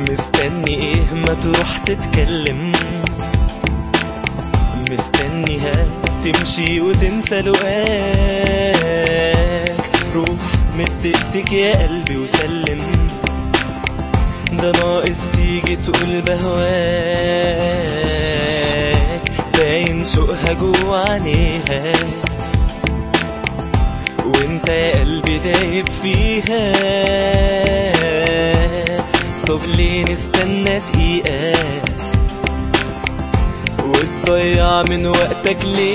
مستني ايه ما تروح تتكلم مستنيها تمشي وتنسى لقاك روح مدقتك يا قلبي وسلم ده ناقص تيجي تقول بهواك باين شوقها جوا عينيها وانت يا قلبي دايب فيها طب ليه نستنى دقيقة وتضيع من وقتك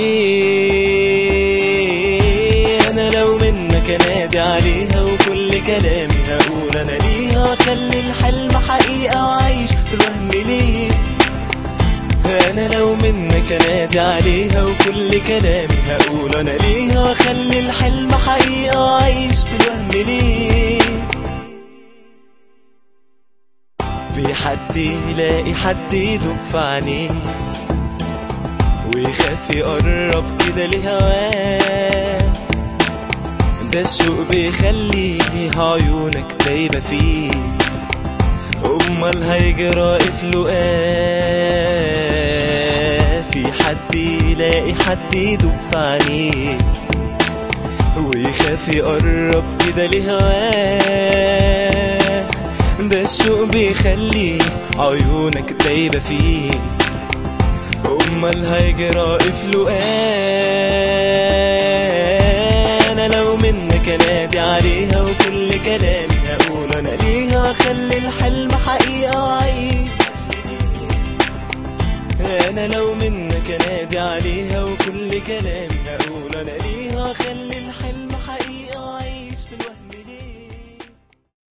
ليه انا لو منك انادي عليها وكل كلامي هقول انا ليها واخلي الحلم حقيقة وعيش في الوهم ليه انا لو منك انادي عليها وكل كلامي هقول انا ليها واخلي الحلم حقيقة وعيش في الوهم ليه في حد يلاقي حد يدوب في عينيه ويخاف يقرب كده لهواه ده الشوق بيخلي عيونك دايبة فيه أمال هيجرى في لقاه في حد يلاقي حد يدوب في عينيه ويخاف يقرب كده لهواه ده الشوق بيخلي عيونك دايبة فيه أمال هيجرى في لقاه أنا لو منك أنادي عليها وكل كلامي هقول أنا ليها وأخلي الحلم حقيقة وعيد أنا لو منك أنادي عليها وكل كلامي هقول أنا ليها